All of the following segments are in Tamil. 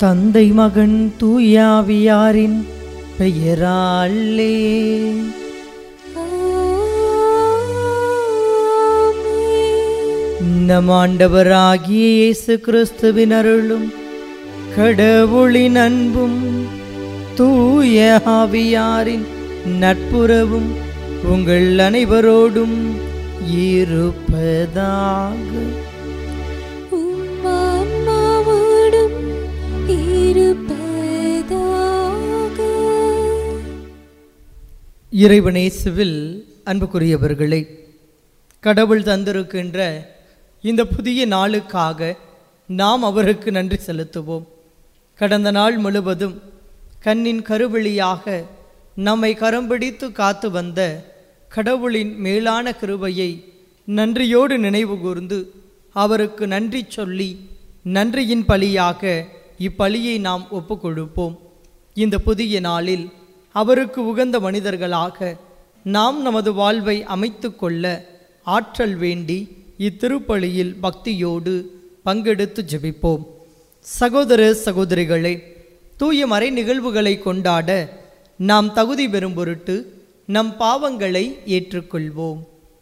தந்தை மகன் தூயாவியாரின் பெயராலே நம் ஆண்டவராகிய இயேசு கிறிஸ்துவின் அருளும் கடவுளின் அன்பும் தூய ஆவியாரின் நட்புறவும் உங்கள் அனைவரோடும் இருப்பதாக உம்மான்மாவோடும் இருப்பதாக இறைவனேசுவில் அன்புக்குரியவர்களே கடவுள் தந்திருக்கின்ற இந்த புதிய நாளுக்காக நாம் அவருக்கு நன்றி செலுத்துவோம் கடந்த நாள் முழுவதும் கண்ணின் கருவெளியாக நம்மை கரம் பிடித்து காத்து வந்த கடவுளின் மேலான கிருபையை நன்றியோடு நினைவு கூர்ந்து அவருக்கு நன்றி சொல்லி நன்றியின் பலியாக இப்பலியை நாம் ஒப்புக்கொடுப்போம் இந்த புதிய நாளில் அவருக்கு உகந்த மனிதர்களாக நாம் நமது வாழ்வை அமைத்து கொள்ள ஆற்றல் வேண்டி இத்திருப்பலியில் பக்தியோடு பங்கெடுத்து ஜெபிப்போம் சகோதர சகோதரிகளே தூய மறை நிகழ்வுகளை கொண்டாட நாம் தகுதி பெறும் பொருட்டு நம் பாவங்களை ஏற்றுக்கொள்வோம்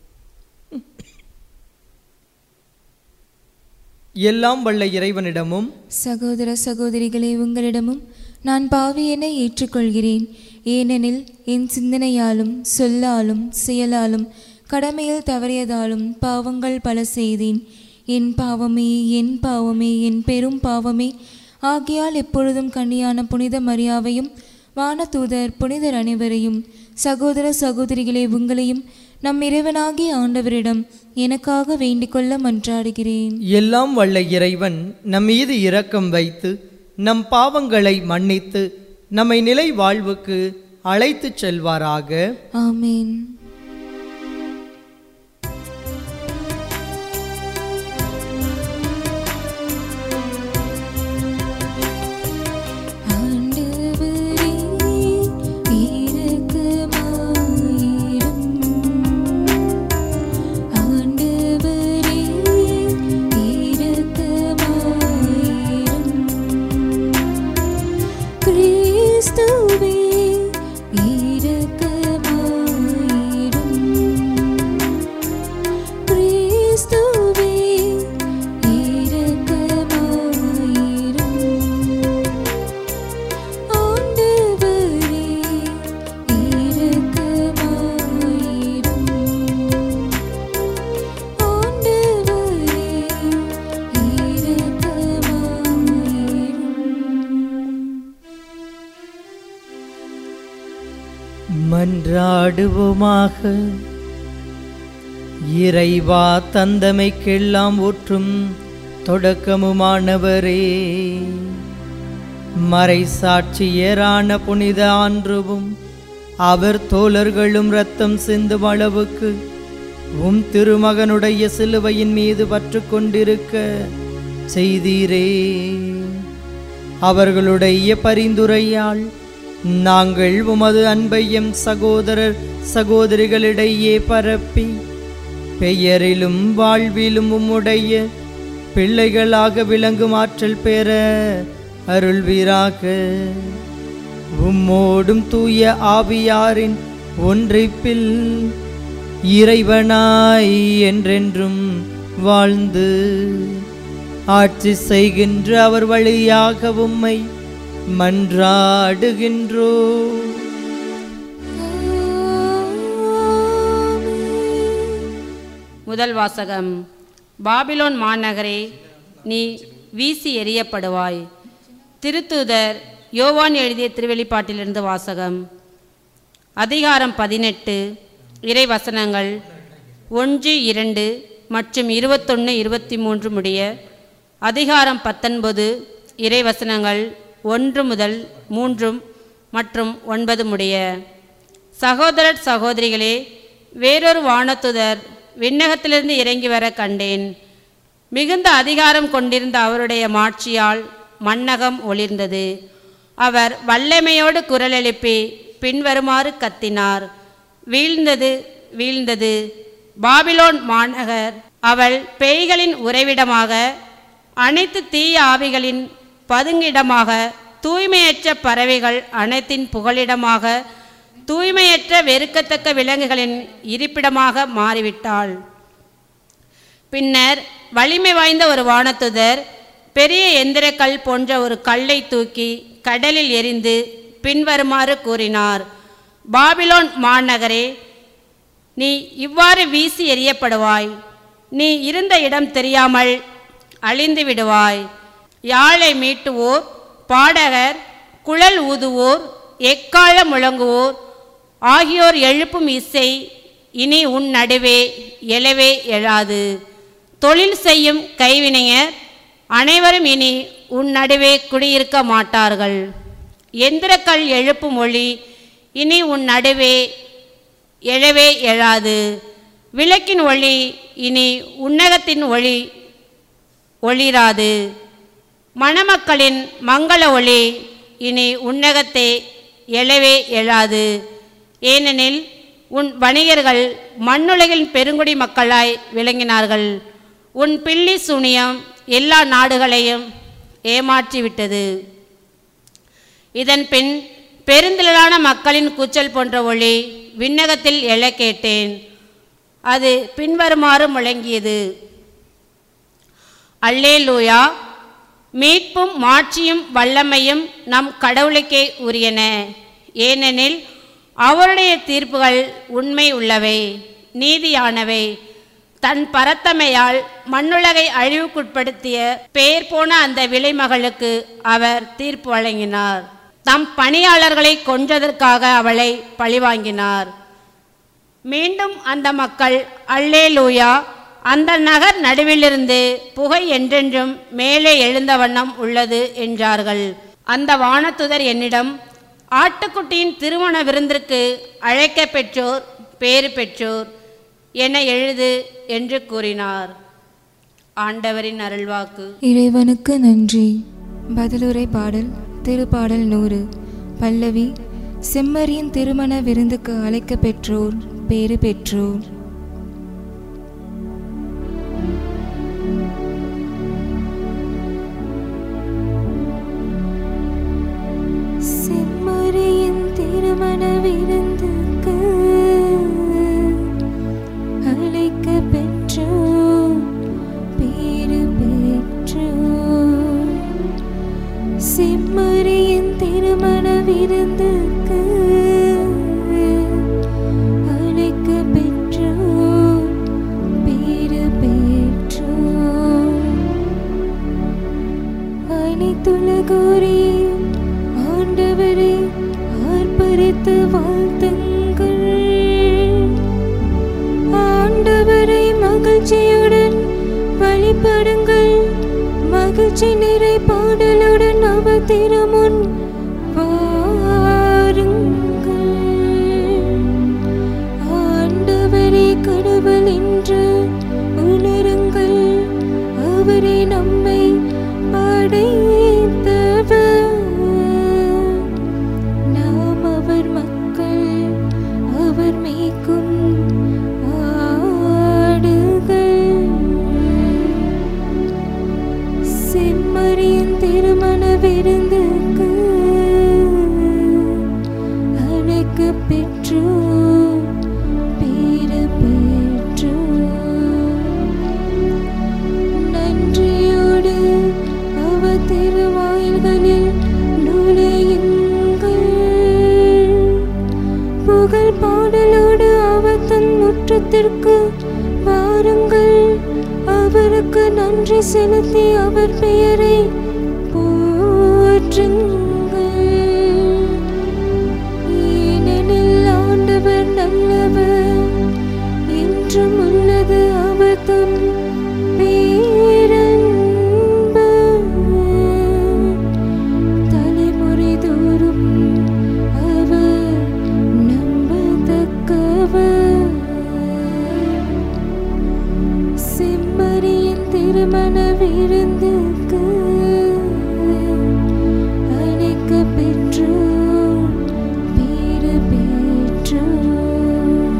எல்லாம் வல்ல இறைவனிடமும் சகோதர சகோதரிகளே உங்களிடமும் நான் பாவியனை ஏற்றுக்கொள்கிறேன் ஏனெனில் என் சிந்தனையாலும் சொல்லாலும் செயலாலும் கடமையில் தவறியதாலும் பாவங்கள் பல செய்தேன் என் பாவமே என் பாவமே என் பெரும் பாவமே ஆகையால் எப்பொழுதும் கண்ணியான புனித மரியாவையும் வானதூதர் புனிதர் அனைவரையும் சகோதர சகோதரிகளே உங்களையும் நம் இறைவனாகிய ஆண்டவரிடம் எனக்காக வேண்டிக்கொள்ள மன்றாடுகிறேன் எல்லாம் வல்ல இறைவன் நம் மீது இரக்கம் வைத்து நம் பாவங்களை மன்னித்து நம்மை நிலை வாழ்வுக்கு அழைத்துச் செல்வாராக ஆமேன் ஆண்டவரே இரக்கமாயிரும் ஆண்டவரே இரக்கமாயிரும் கிறிஸ்துவே இரக்கமாயிரும் கிறிஸ்துவே இரக்கமாயிரும் ஆண்டவரே இரக்கமாயிரும் ஆண்டவரே இரக்கமாயிரும் மன்றாடுவோமாக இறைவா தந்தமைக்கெல்லாம் ஊற்றும் தொடக்கமுமானவரே மறை சாட்சியரான புனித ஆன்றுவும் அவர் தோழர்களும் இரத்தம் சிந்தும் அளவுக்கு உம் திருமகனுடைய சிலுவையின் மீது பற்று கொண்டிருக்க செய்தீரே அவர்களுடைய பரிந்துரையால் நாங்கள் உமது அன்பையும் சகோதரர் சகோதரிகளிடையே பரப்பி பெயரிலும் வாழ்விலும் உம்முடைய பிள்ளைகளாக விளங்கும் ஆற்றல் பெற அருள்வீராக உம்மோடும் தூய ஆவியாரின் ஒன்றிப்பில் இறைவனாய் என்றென்றும் வாழ்ந்து ஆட்சி செய்கின்ற அவர் வழியாக உம்மை மன்றாடுகின்றோ முதல் வாசகம் பாபிலோன் மாநகரே நீ வீசி எறியப்படுவாய் திருத்தூதர் யோவான் எழுதிய திருவெளிப்பாட்டிலிருந்து வாசகம் அதிகாரம் பதினெட்டு இறை வசனங்கள் ஒன்று இரண்டு மற்றும் இருபத்தொன்று இருபத்தி மூன்று முடிய அதிகாரம் பத்தொன்பது இறை வசனங்கள் ஒன்று முதல் மூன்றும் மற்றும் ஒன்பது முடிய சகோதரர் சகோதரிகளே வேறொரு வானத்துதர் விண்ணகத்திலிருந்து இறங்கி வர கண்டேன் மிகுந்த அதிகாரம் கொண்டிருந்த அவருடைய மாட்சியால் மண்ணகம் ஒளிர்ந்தது அவர் வல்லமையோடு குரல் எழுப்பி பின்வருமாறு கத்தினார் வீழ்ந்தது வீழ்ந்தது பாபிலோன் மாநகர் அவள் பேய்களின் உறைவிடமாக அனைத்து தீய ஆவிகளின் பதுங்கிடமாக தூய்மையற்ற பறவைகள் அனைத்தின் புகலிடமாக தூய்மையற்ற வெறுக்கத்தக்க விலங்குகளின் இருப்பிடமாக மாறிவிட்டாள் பின்னர் வலிமை வாய்ந்த ஒரு வானத்துதர் பெரிய எந்திரக்கல் போன்ற ஒரு கல்லை தூக்கி கடலில் எறிந்து பின்வருமாறு கூறினார் பாபிலோன் மாநகரே நீ இவ்வாறு வீசி எறியப்படுவாய் நீ இருந்த இடம் தெரியாமல் அழிந்து விடுவாய் யாழை மீட்டுவோர் பாடகர் குழல் ஊதுவோர் எக்கால முழங்குவோர் ஆகியோர் எழுப்பும் இசை இனி உன் நடுவே எழவே எழாது தொழில் செய்யும் கைவினைஞர் அனைவரும் இனி உன் நடுவே குடியிருக்க மாட்டார்கள் எந்திரக்கல் எழுப்பும் ஒளி இனி உன் நடுவே எழவே எழாது விளக்கின் ஒளி இனி உன்னகத்தின் ஒளி ஒளிராது மணமக்களின் மங்கள ஒளி இனி உன்னகத்தே எழவே எழாது ஏனெனில் உன் வணிகர்கள் மண்ணுலகின் பெருங்குடி மக்களாய் விளங்கினார்கள் உன் பில்லி சூனியம் எல்லா நாடுகளையும் ஏமாற்றிவிட்டது இதன் பின் பெருந்திரளான மக்களின் கூச்சல் போன்ற ஒளி விண்ணகத்தில் எழக் கேட்டேன் அது பின்வருமாறு முழங்கியது அல்லேலூயா மீட்பும் மாட்சியும் வல்லமையும் நம் கடவுளுக்கே உரியன ஏனெனில் அவருடைய தீர்ப்புகள் உண்மை உள்ளவை நீதியானவை தன் பரத்தமையால் மண்ணுலகை அழிவுக்குட்படுத்திய பெயர் போன அந்த விலைமகளுக்கு அவர் தீர்ப்பு வழங்கினார் தம் பணியாளர்களை கொன்றதற்காக அவளை பழிவாங்கினார் மீண்டும் அந்த மக்கள் அல்லேலூயா அந்த நகர் நடுவிலிருந்து புகை என்றென்றும் மேலே எழுந்த வண்ணம் உள்ளது என்றார்கள் அந்த வானத்துதர் என்னிடம் ஆட்டுக்குட்டியின் திருமண விருந்திற்கு அழைக்க பெற்றோர் பேறு பெற்றோர் என எழுது என்று கூறினார் ஆண்டவரின் அருள்வாக்கு இறைவனுக்கு நன்றி பதிலுரை பாடல் திருப்பாடல் நூறு பல்லவி செம்மறியின் திருமண விருந்துக்கு அழைக்க பெற்றோர் பேறு பெற்றோர் செம்மறியின் திருமண விருந்துக்கு அழைக்க பெற்றோர் பேறு பெற்றோர் செம்மறியின் திருமண விருந்துக்கு அழைக்க பெற்றோர் பேறு பெற்றோர் அனைத்துலகோரே ஆண்டவரே ஆர்ப்பரித்து வாழ்த்துங்கள் ஆண்டவரை மகிழ்ச்சியுடன் வழிபடுங்கள் மகிழ்ச்சி நிறை பாடலுடன் அவர் திருமுன் வாருங்கள் ஆண்டவரே கடவுள் என்று உணருங்கள் அவரே நம்மை படைத்தவர் நாம் அவர் மக்கள் அவர் மேய்க்கும் ஆடுகள் செம்மறியின் திருமண விருந்துக்கு அழைக்க பெற்றோர் பேறு பெற்றோர் நன்றியோடு அவர் திருவாயில்களில் நுழையுங்கள் புகழ் பாடலோடு அவர் தன் முற்றத்திற்கு வாருங்கள் அவருக்கு நன்றி செலுத்தி அவர் பெயரை போற்றுங்கள் ஏனெனில் ஆண்டவர் நல்லவர் என்றும் உள்ளது அவர் தம் பேரன்பு தலைமுறை தோறும் அவர் நம்பத்தக்கவர் செம்மறியின் திருமண விருந்துக்கு அழைக்க பெற்றோர் பேறு பெற்றோர்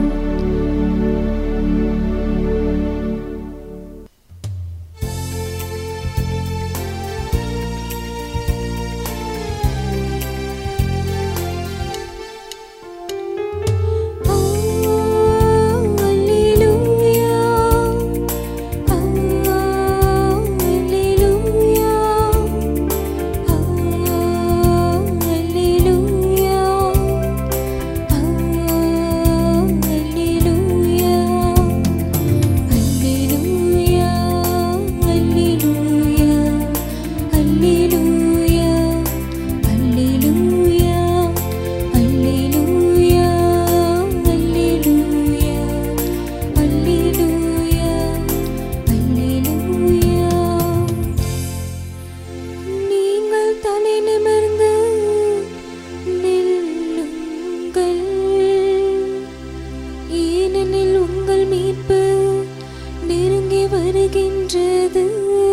வென்றது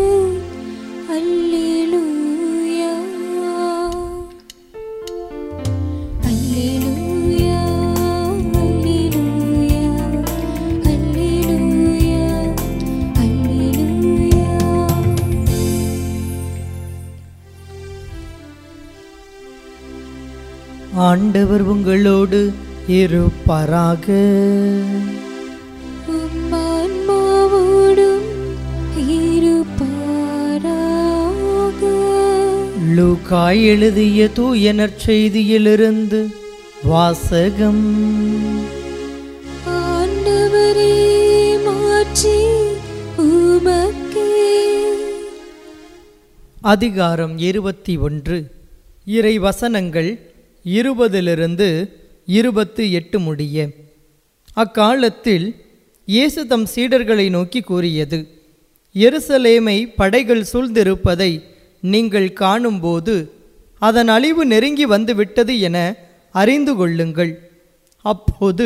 அல்லேலூயா அல்லேலூயா அல்லேலூயா அல்லேலூயா அல்லேலூயா ஆண்டவர் உங்களோடு இருப்பாராக உம்மான்மாவோடும் இருப்பாராக லூக்காய் எழுதிய தூய நற்செய்தியிலிருந்து வாசகம் ஆண்டவரே மாற்றி உமக்கே அதிகாரம் இருபத்தி ஒன்று இறை வசனங்கள் இருபதிலிருந்து இருபத்து எட்டு முடிய அக்காலத்தில் இயேசு தம் சீடர்களை நோக்கி கூறியது எருசலேமை படைகள் சூழ்ந்திருப்பதை நீங்கள் காணும்போது அதன் அழிவு நெருங்கி வந்துவிட்டது என அறிந்து கொள்ளுங்கள் அப்போது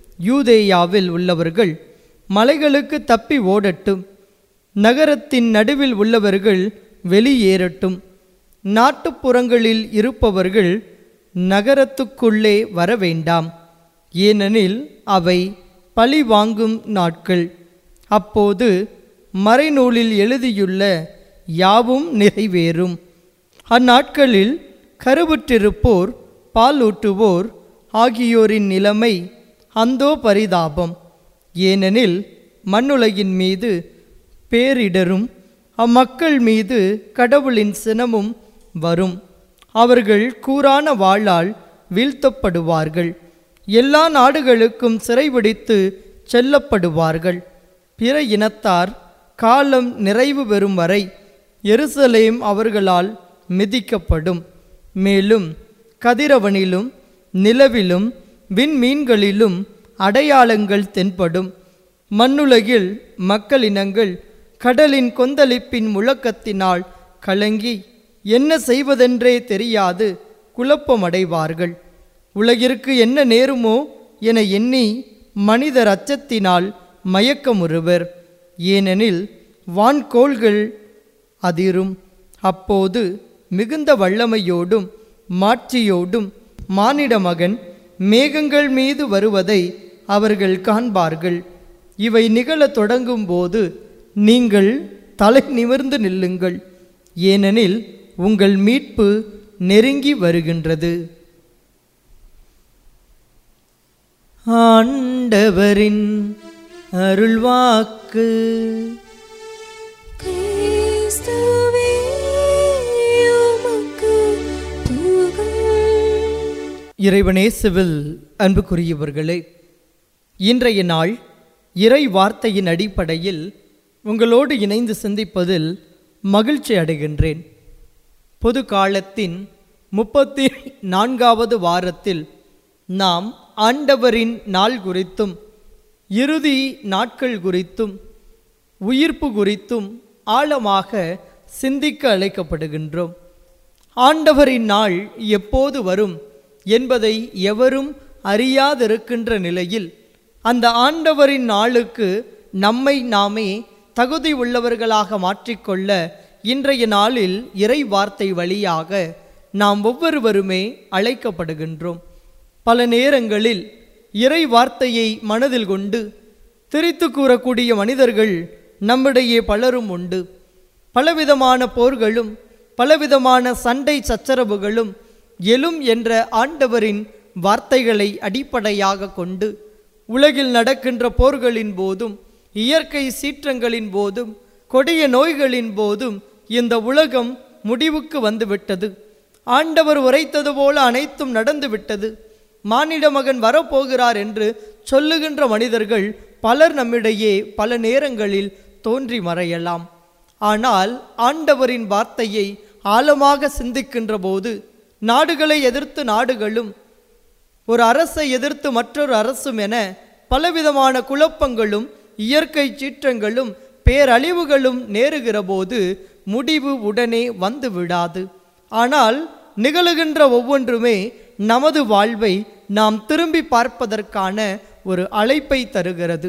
யூதேயாவில் உள்ளவர்கள் மலைகளுக்கு தப்பி ஓடட்டும் நகரத்தின் நடுவில் உள்ளவர்கள் வெளியேறட்டும் நாட்டுப்புறங்களில் இருப்பவர்கள் நகரத்துக்குள்ளே வர வேண்டாம் ஏனெனில் அவை பழி வாங்கும் நாட்கள் அப்போது மறைநூலில் எழுதியுள்ள யாவும் நிறைவேறும் அந்நாட்களில் கருவுற்றிருப்போர் பாலூட்டுவோர் ஆகியோரின் நிலைமை அந்தோ பரிதாபம் ஏனெனில் மண்ணுலகின் மீது பேரிடரும் அம்மக்கள் மீது கடவுளின் சினமும் வரும் அவர்கள் கூரான வாளால் வீழ்த்தப்படுவார்கள் எல்லா நாடுகளுக்கும் சிறைபிடித்து செல்லப்படுவார்கள் பிற இனத்தார் காலம் நிறைவு பெறும் வரை எருசலேம் அவர்களால் மிதிக்கப்படும் மேலும் கதிரவனிலும் நிலவிலும் விண்மீன்களிலும் அடையாளங்கள் தென்படும் மண்ணுலகில் மக்களினங்கள் கடலின் கொந்தளிப்பின் முழக்கத்தினால் கலங்கி என்ன செய்வதென்றே தெரியாது குழப்பமடைவார்கள் உலகிற்கு என்ன நேருமோ என எண்ணி மனிதர் அச்சத்தினால் மயக்கமுறுவர் ஏனெனில் வான்கோள்கள் அதிரும் அப்போது மிகுந்த வல்லமையோடும் மாட்சியோடும் மானிட மகன் மேகங்கள் மீது வருவதை அவர்கள் காண்பார்கள் இவை நிகழத் தொடங்கும் போது நீங்கள் தலை நிமிர்ந்து நில்லுங்கள் ஏனெனில் உங்கள் மீட்பு நெருங்கி வருகின்றது ஆண்டவரின் அருள்வாக்கு கிறிஸ்துவே உமக்கு புகழ் இறைவனேசுவில் அன்புக்குரியவர்களே இன்றைய நாள் இறை வார்த்தையின் அடிப்படையில் உங்களோடு இணைந்து சிந்திப்பதில் மகிழ்ச்சி அடைகின்றேன் பொது காலத்தின் முப்பத்தி நான்காவது வாரத்தில் நாம் ஆண்டவரின் நாள் குறித்தும் இறுதி நாட்கள் குறித்தும் உயிர்ப்பு குறித்தும் ஆழமாக சிந்திக்க அழைக்கப்படுகின்றோம் ஆண்டவரின் நாள் எப்போது வரும் என்பதை எவரும் அறியாதிருக்கின்ற நிலையில் அந்த ஆண்டவரின் நாளுக்கு நம்மை நாமே தகுதி உள்ளவர்களாக மாற்றிக்கொள்ள இன்றைய நாளில் இறை வார்த்தை வழியாக நாம் ஒவ்வொருவருமே அழைக்கப்படுகின்றோம் பல நேரங்களில் இறை வார்த்தையை மனதில் கொண்டு திரித்து கூறக்கூடிய மனிதர்கள் நம்மிடையே பலரும் உண்டு பலவிதமான போர்களும் பலவிதமான சண்டை சச்சரவுகளும் எழும் என்ற ஆண்டவரின் வார்த்தைகளை அடிப்படையாக கொண்டு உலகில் நடக்கின்ற போர்களின் போதும் இயற்கை சீற்றங்களின் போதும் கொடிய நோய்களின் போதும் இந்த உலகம் முடிவுக்கு வந்துவிட்டது ஆண்டவர் உரைத்தது போல அனைத்தும் நடந்துவிட்டது மானிட மகன் வரப்போகிறார் என்று சொல்லுகின்ற மனிதர்கள் பலர் நம்மிடையே பல நேரங்களில் தோன்றி மறையலாம் ஆனால் ஆண்டவரின் வார்த்தையை ஆழமாக சிந்திக்கின்ற போது நாடுகளை எதிர்த்து நாடுகளும் ஒரு அரசை எதிர்த்து மற்றொரு அரசும் என பலவிதமான குழப்பங்களும் இயற்கை சீற்றங்களும் பேரழிவுகளும் நேருகிற போது முடிவு உடனே வந்து விடாது ஆனால் நிகழுகின்ற ஒவ்வொன்றுமே நமது வாழ்வை நாம் திரும்பி பார்ப்பதற்கான ஒரு அழைப்பை தருகிறது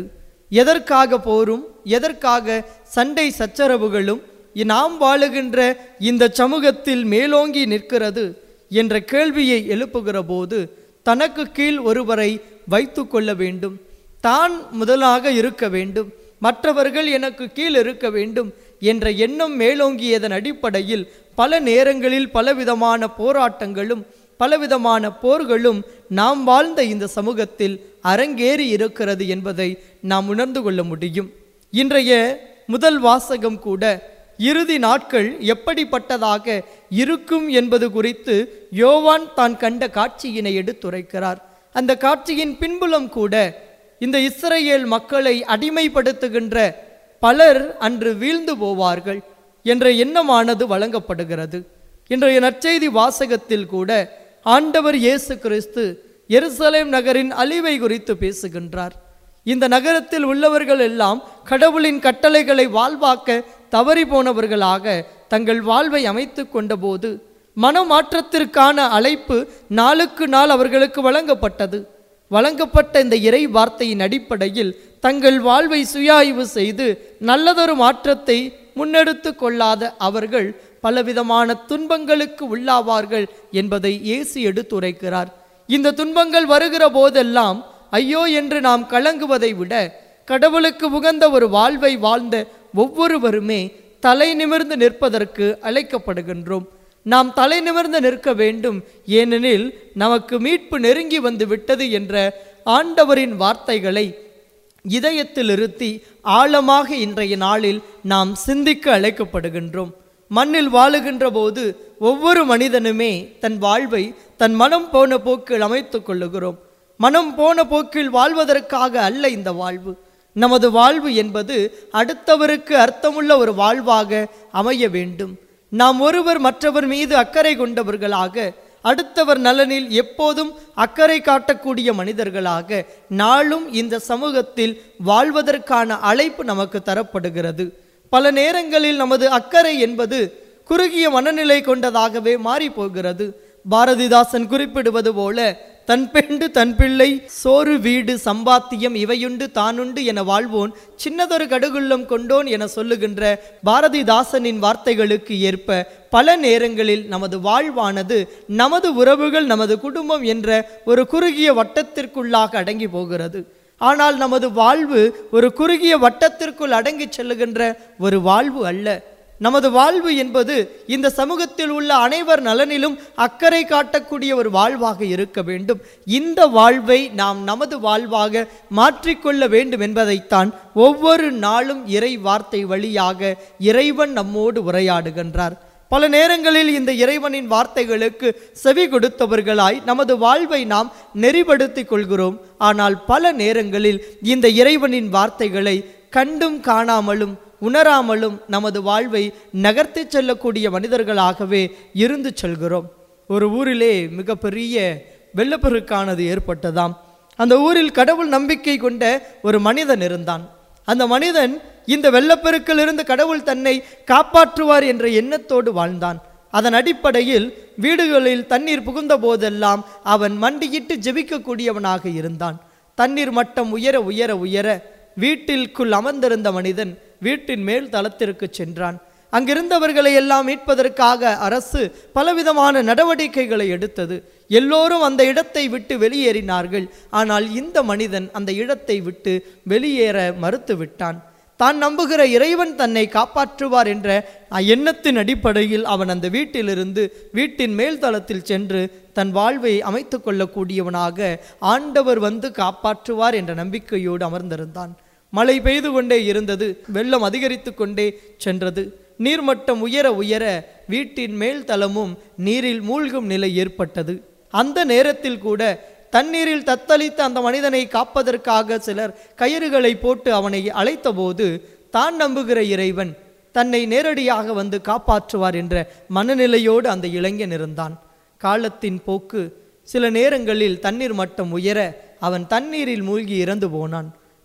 எதற்காக போரும் எதற்காக சண்டை சச்சரவுகளும் நாம் வாழுகின்ற இந்த சமூகத்தில் மேலோங்கி நிற்கிறது என்ற கேள்வியை எழுப்புகிற போது தனக்கு கீழ் ஒருவரை வைத்து கொள்ள வேண்டும் தான் முதலாக இருக்க வேண்டும் மற்றவர்கள் எனக்கு கீழ் இருக்க வேண்டும் என்ற எண்ணம் மேலோங்கியதன் அடிப்படையில் பல நேரங்களில் பலவிதமான போராட்டங்களும் பலவிதமான போர்களும் நாம் வாழ்ந்த இந்த சமூகத்தில் அரங்கேறி இருக்கிறது என்பதை நாம் உணர்ந்து கொள்ள முடியும் இன்றைய முதல் வாசகம் கூட இறுதி நாட்கள் எப்படிப்பட்டதாக இருக்கும் என்பது குறித்து யோவான் தான் கண்ட காட்சியினை எடுத்துரைக்கிறார் அந்த காட்சியின் பின்புலம் கூட இந்த இஸ்ரேல் மக்களை அடிமைப்படுத்துகின்ற பலர் அன்று வீழ்ந்து போவார்கள் என்ற எண்ணமானது வழங்கப்படுகிறது இன்றைய நற்செய்தி வாசகத்தில் கூட ஆண்டவர் இயேசு கிறிஸ்து எருசலேம் நகரின் அழிவை குறித்து பேசுகின்றார் இந்த நகரத்தில் உள்ளவர்கள் எல்லாம் கடவுளின் கட்டளைகளை வாழ்வாக்க தவறி போனவர்களாக தங்கள் வாழ்வை அமைத்து கொண்டபோது மனமாற்றத்திற்கான அழைப்பு நாளுக்கு நாள் அவர்களுக்கு வழங்கப்பட்டது வழங்கப்பட்ட இந்த இறை வார்த்தையின் அடிப்படையில் தங்கள் வாழ்வை சுயாய்வு செய்து நல்லதொரு மாற்றத்தை முன்னெடுத்து கொள்ளாத அவர்கள் பலவிதமான துன்பங்களுக்கு உள்ளாவார்கள் என்பதை இயேசு எடுத்துரைக்கிறார் இந்த துன்பங்கள் வருகிற போதெல்லாம் ஐயோ என்று நாம் கலங்குவதை விட கடவுளுக்கு உகந்த ஒரு வாழ்வை வாழ்ந்த ஒவ்வொருவருமே தலை நிமிர்ந்து நிற்பதற்கு அழைக்கப்படுகின்றோம் நாம் தலை நிமிர்ந்து நிற்க வேண்டும் ஏனெனில் நமக்கு மீட்பு நெருங்கி வந்து விட்டது என்ற ஆண்டவரின் வார்த்தைகளை இதயத்தில் இருத்தி ஆழமாக இன்றைய நாளில் நாம் சிந்திக்க அழைக்கப்படுகின்றோம் மண்ணில் வாழுகின்ற போது ஒவ்வொரு மனிதனுமே தன் வாழ்வை தன் மனம் போன போக்கில் அமைத்துக் கொள்ளுகிறோம் மனம் போன போக்கில் வாழ்வதற்காக அல்ல இந்த வாழ்வு நமது வாழ்வு என்பது அடுத்தவருக்கு அர்த்தமுள்ள ஒரு வாழ்வாக அமைய வேண்டும் நாம் ஒருவர் மற்றவர் மீது அக்கறை கொண்டவர்களாக அடுத்தவர் நலனில் எப்போதும் அக்கறை காட்டக்கூடிய மனிதர்களாக நாளும் இந்த சமூகத்தில் வாழ்வதற்கான அழைப்பு நமக்கு தரப்படுகிறது பல நேரங்களில் நமது அக்கறை என்பது குறுகிய மனநிலை கொண்டதாகவே மாறி போகிறது பாரதிதாசன் குறிப்பிடுவது போல தன் பெண்டு தன் பிள்ளை சோறு வீடு சம்பாத்தியம் இவையுண்டு தானுண்டு என வாழ்வோன் சின்னதொரு கடுகுள்ளம் கொண்டோன் என சொல்லுகின்ற பாரதிதாசனின் வார்த்தைகளுக்கு ஏற்ப பல நேரங்களில் நமது வாழ்வானது நமது உறவுகள் நமது குடும்பம் என்ற ஒரு குறுகிய வட்டத்திற்குள்ளாக அடங்கி போகிறது ஆனால் நமது வாழ்வு ஒரு குறுகிய வட்டத்திற்குள் அடங்கி செல்லுகின்ற ஒரு வாழ்வு அல்ல நமது வாழ்வு என்பது இந்த சமூகத்தில் உள்ள அனைவர் நலனிலும் அக்கறை காட்டக்கூடிய ஒரு வாழ்வாக இருக்க வேண்டும் இந்த வாழ்வை நாம் நமது வாழ்வாக மாற்றிக்கொள்ள வேண்டும் என்பதைத்தான் ஒவ்வொரு நாளும் இறை வார்த்தை வழியாக இறைவன் நம்மோடு உரையாடுகின்றார் பல நேரங்களில் இந்த இறைவனின் வார்த்தைகளுக்கு செவி கொடுத்தவர்களாய் நமது வாழ்வை நாம் நெறிப்படுத்திக் கொள்கிறோம் ஆனால் பல நேரங்களில் இந்த இறைவனின் வார்த்தைகளை கண்டும் காணாமலும் உணராமலும் நமது வாழ்வை நகர்த்தி செல்லக்கூடிய மனிதர்களாகவே இருந்து செல்கிறோம் ஒரு ஊரிலே மிகப்பெரிய வெள்ளப்பெருக்கானது ஏற்பட்டதாம் அந்த ஊரில் கடவுள் நம்பிக்கை கொண்ட ஒரு மனிதன் இருந்தான் அந்த மனிதன் இந்த வெள்ளப்பெருக்கிலிருந்து கடவுள் தன்னை காப்பாற்றுவார் என்ற எண்ணத்தோடு வாழ்ந்தான் அதன் அடிப்படையில் வீடுகளில் தண்ணீர் புகுந்த போதெல்லாம் அவன் மண்டியிட்டு ஜெபிக்கக்கூடியவனாக இருந்தான் தண்ணீர் மட்டம் உயர உயர உயர வீட்டிற்குள் அமர்ந்திருந்த மனிதன் வீட்டின் மேல் தளத்திற்கு சென்றான் அங்கிருந்தவர்களை எல்லாம் மீட்பதற்காக அரசு பலவிதமான நடவடிக்கைகளை எடுத்தது எல்லோரும் அந்த இடத்தை விட்டு வெளியேறினார்கள் ஆனால் இந்த மனிதன் அந்த இடத்தை விட்டு வெளியேற மறுத்து விட்டான் தான் நம்புகிற இறைவன் தன்னை காப்பாற்றுவார் என்ற எண்ணத்தின் அடிப்படையில் அவன் அந்த வீட்டிலிருந்து வீட்டின் மேல் தளத்தில் சென்று தன் வாழ்வை அமைத்து கொள்ளக்கூடியவனாக ஆண்டவர் வந்து காப்பாற்றுவார் என்ற நம்பிக்கையோடு அமர்ந்திருந்தான் மழை பெய்து கொண்டே இருந்தது வெள்ளம் அதிகரித்து கொண்டே சென்றது நீர்மட்டம் உயர உயர வீட்டின் மேல் தளமும் நீரில் மூழ்கும் நிலை ஏற்பட்டது அந்த நேரத்தில் கூட தண்ணீரில் தத்தளித்த அந்த மனிதனை காப்பதற்காக சிலர் கயிறுகளை போட்டு அவனை அழைத்தபோது தான் நம்புகிற இறைவன் தன்னை நேரடியாக வந்து காப்பாற்றுவார் என்ற மனநிலையோடு அந்த இளைஞன் இருந்தான் காலத்தின் போக்கு சில நேரங்களில் தண்ணீர் மட்டம் உயர அவன் தண்ணீரில் மூழ்கி இறந்து போனான்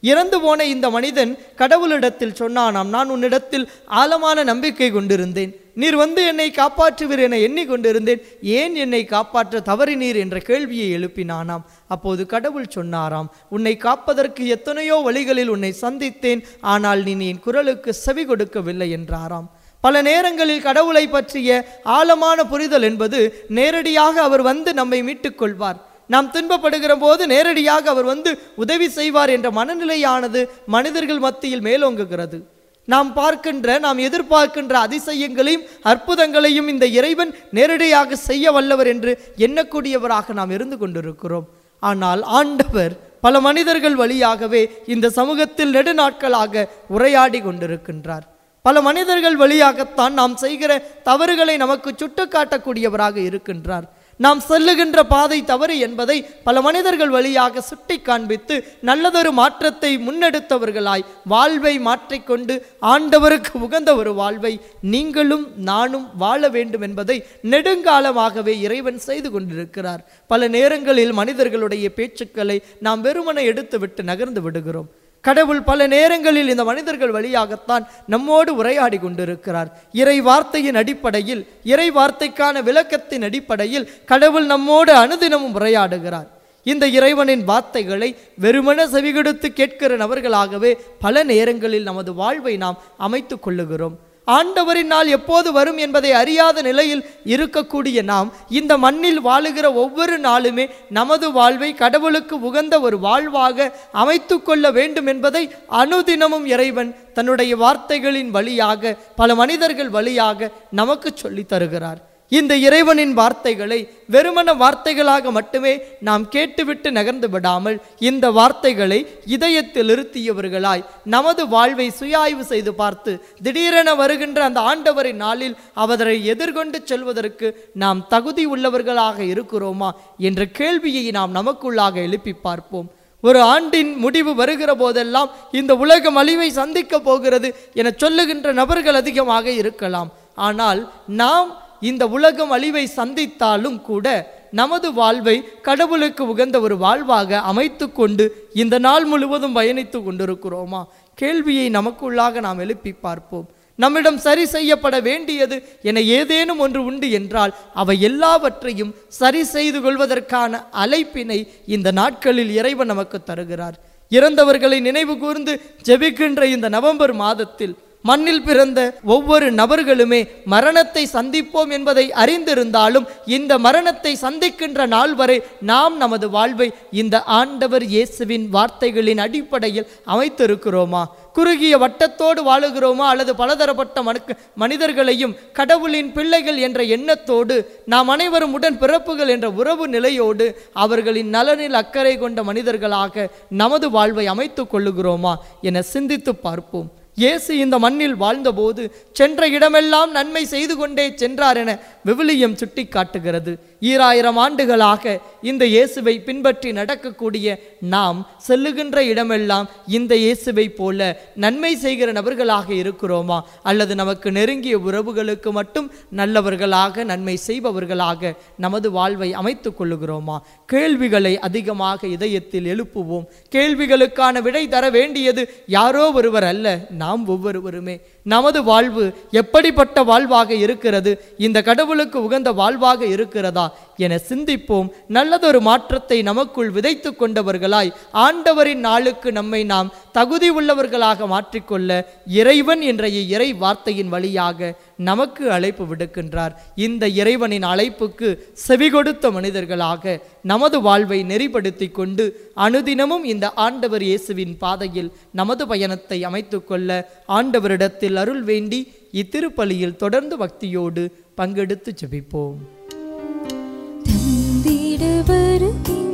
இறந்து போன இந்த மனிதன் கடவுளிடத்தில் சொன்னானாம் நான் உன்னிடத்தில் ஆழமான நம்பிக்கை கொண்டிருந்தேன் நீர் வந்து என்னை காப்பாற்றுவீர் என எண்ணிக்கொண்டிருந்தேன் ஏன் என்னை காப்பாற்ற தவறினீர் என்ற கேள்வியை எழுப்பினானாம் அப்போது கடவுள் சொன்னாராம் உன்னை காப்பதற்கு எத்தனையோ வழிகளில் உன்னை சந்தித்தேன் ஆனால் நீ என் குரலுக்கு செவி கொடுக்கவில்லை என்றாராம் பல நேரங்களில் கடவுளை பற்றிய ஆழமான புரிதல் என்பது நேரடியாக அவர் வந்து நம்மை மீட்டுக் கொள்வார் நாம் துன்பப்படுகிற போது நேரடியாக அவர் வந்து உதவி செய்வார் என்ற மனநிலையானது மனிதர்கள் மத்தியில் மேலோங்குகிறது நாம் பார்க்கின்ற நாம் எதிர்பார்க்கின்ற அதிசயங்களையும் அற்புதங்களையும் இந்த இறைவன் நேரடியாக செய்ய வல்லவர் என்று எண்ணக்கூடியவராக நாம் இருந்து கொண்டிருக்கிறோம் ஆனால் ஆண்டவர் பல மனிதர்கள் வழியாகவே இந்த சமூகத்தில் நெடுநாட்களாக உரையாடி கொண்டிருக்கின்றார் பல மனிதர்கள் வழியாகத்தான் நாம் செய்கிற தவறுகளை நமக்கு சுட்டிக்காட்டக்கூடியவராக இருக்கின்றார் நாம் செல்லுகின்ற பாதை தவறு என்பதை பல மனிதர்கள் வழியாக சுட்டி காண்பித்து நல்லதொரு மாற்றத்தை முன்னெடுத்தவர்களாய் வாழ்வை மாற்றிக்கொண்டு ஆண்டவருக்கு உகந்த ஒரு வாழ்வை நீங்களும் நானும் வாழ வேண்டும் என்பதை நெடுங்காலமாகவே இறைவன் செய்து கொண்டிருக்கிறார் பல நேரங்களில் மனிதர்களுடைய பேச்சுக்களை நாம் வெறுமனை எடுத்துவிட்டு நகர்ந்து விடுகிறோம் கடவுள் பல நேரங்களில் இந்த மனிதர்கள் வழியாகத்தான் நம்மோடு உரையாடி கொண்டிருக்கிறார் இறை வார்த்தையின் அடிப்படையில் இறை வார்த்தைக்கான விளக்கத்தின் அடிப்படையில் கடவுள் நம்மோடு அனுதினமும் உரையாடுகிறார் இந்த இறைவனின் வார்த்தைகளை வெறுமன செவிகொடுத்து கேட்கிற நபர்களாகவே பல நேரங்களில் நமது வாழ்வை நாம் அமைத்து கொள்ளுகிறோம் ஆண்டவரின் நாள் எப்போது வரும் என்பதை அறியாத நிலையில் இருக்கக்கூடிய நாம் இந்த மண்ணில் வாழுகிற ஒவ்வொரு நாளுமே நமது வாழ்வை கடவுளுக்கு உகந்த ஒரு வாழ்வாக அமைத்து கொள்ள வேண்டும் என்பதை அனுதினமும் இறைவன் தன்னுடைய வார்த்தைகளின் வழியாக பல மனிதர்கள் வழியாக நமக்கு சொல்லித் தருகிறார் இந்த இறைவனின் வார்த்தைகளை வெறுமன வார்த்தைகளாக மட்டுமே நாம் கேட்டுவிட்டு நகர்ந்து விடாமல் இந்த வார்த்தைகளை இதயத்தில் இருத்தியவர்களாய் நமது வாழ்வை சுயாய்வு செய்து பார்த்து திடீரென வருகின்ற அந்த ஆண்டவரின் நாளில் அவரை எதிர்கொண்டு செல்வதற்கு நாம் தகுதி உள்ளவர்களாக இருக்கிறோமா என்ற கேள்வியை நாம் நமக்குள்ளாக எழுப்பி பார்ப்போம் ஒரு ஆண்டின் முடிவு வருகிற போதெல்லாம் இந்த உலகம் அழிவை சந்திக்க போகிறது என சொல்லுகின்ற நபர்கள் அதிகமாக இருக்கலாம் ஆனால் நாம் இந்த உலகம் அழிவை சந்தித்தாலும் கூட நமது வாழ்வை கடவுளுக்கு உகந்த ஒரு வாழ்வாக அமைத்து கொண்டு இந்த நாள் முழுவதும் பயணித்து கொண்டிருக்கிறோமா கேள்வியை நமக்குள்ளாக நாம் எழுப்பி பார்ப்போம் நம்மிடம் சரி செய்யப்பட வேண்டியது என ஏதேனும் ஒன்று உண்டு என்றால் அவை எல்லாவற்றையும் சரி செய்து கொள்வதற்கான அழைப்பினை இந்த நாட்களில் இறைவன் நமக்கு தருகிறார் இறந்தவர்களை நினைவு கூர்ந்து ஜெபிக்கின்ற இந்த நவம்பர் மாதத்தில் மண்ணில் பிறந்த ஒவ்வொரு நபர்களுமே மரணத்தை சந்திப்போம் என்பதை அறிந்திருந்தாலும் இந்த மரணத்தை சந்திக்கின்ற நாள் வரை நாம் நமது வாழ்வை இந்த ஆண்டவர் இயேசுவின் வார்த்தைகளின் அடிப்படையில் அமைத்திருக்கிறோமா குறுகிய வட்டத்தோடு வாழுகிறோமா அல்லது பலதரப்பட்ட மனுக்கு மனிதர்களையும் கடவுளின் பிள்ளைகள் என்ற எண்ணத்தோடு நாம் அனைவரும் உடன் பிறப்புகள் என்ற உறவு நிலையோடு அவர்களின் நலனில் அக்கறை கொண்ட மனிதர்களாக நமது வாழ்வை அமைத்துக் கொள்ளுகிறோமா என சிந்தித்து பார்ப்போம் இயேசு இந்த மண்ணில் வாழ்ந்தபோது சென்ற இடமெல்லாம் நன்மை செய்து கொண்டே சென்றார் என விவிலியம் சுட்டி காட்டுகிறது ஈராயிரம் ஆண்டுகளாக இந்த இயேசுவை பின்பற்றி நடக்கக்கூடிய நாம் செல்லுகின்ற இடமெல்லாம் இந்த இயேசுவை போல நன்மை செய்கிற நபர்களாக இருக்கிறோமா அல்லது நமக்கு நெருங்கிய உறவுகளுக்கு மட்டும் நல்லவர்களாக நன்மை செய்பவர்களாக நமது வாழ்வை அமைத்துக் கொள்ளுகிறோமா கேள்விகளை அதிகமாக இதயத்தில் எழுப்புவோம் கேள்விகளுக்கான விடை தர வேண்டியது யாரோ ஒருவர் அல்ல நாம் ஒவ்வொருவருமே நமது வாழ்வு எப்படிப்பட்ட வாழ்வாக இருக்கிறது இந்த கடவுளுக்கு உகந்த வாழ்வாக இருக்கிறதா என சிந்திப்போம் நல்லதொரு மாற்றத்தை நமக்குள் விதைத்து கொண்டவர்களாய் ஆண்டவரின் நாளுக்கு நம்மை நாம் தகுதி உள்ளவர்களாக மாற்றிக்கொள்ள இறைவன் என்ற இறை வார்த்தையின் வழியாக நமக்கு அழைப்பு விடுக்கின்றார் இந்த இறைவனின் அழைப்புக்கு செவிகொடுத்த மனிதர்களாக நமது வாழ்வை நெறிப்படுத்தி கொண்டு அனுதினமும் இந்த ஆண்டவர் இயேசுவின் பாதையில் நமது பயணத்தை அமைத்துக்கொள்ள ஆண்டவரிடத்தில் அருள் வேண்டி இத்திருப்பலியில் தொடர்ந்து பக்தியோடு பங்கெடுத்து ஜெபிப்போம் தந்திட வருகின்றேன்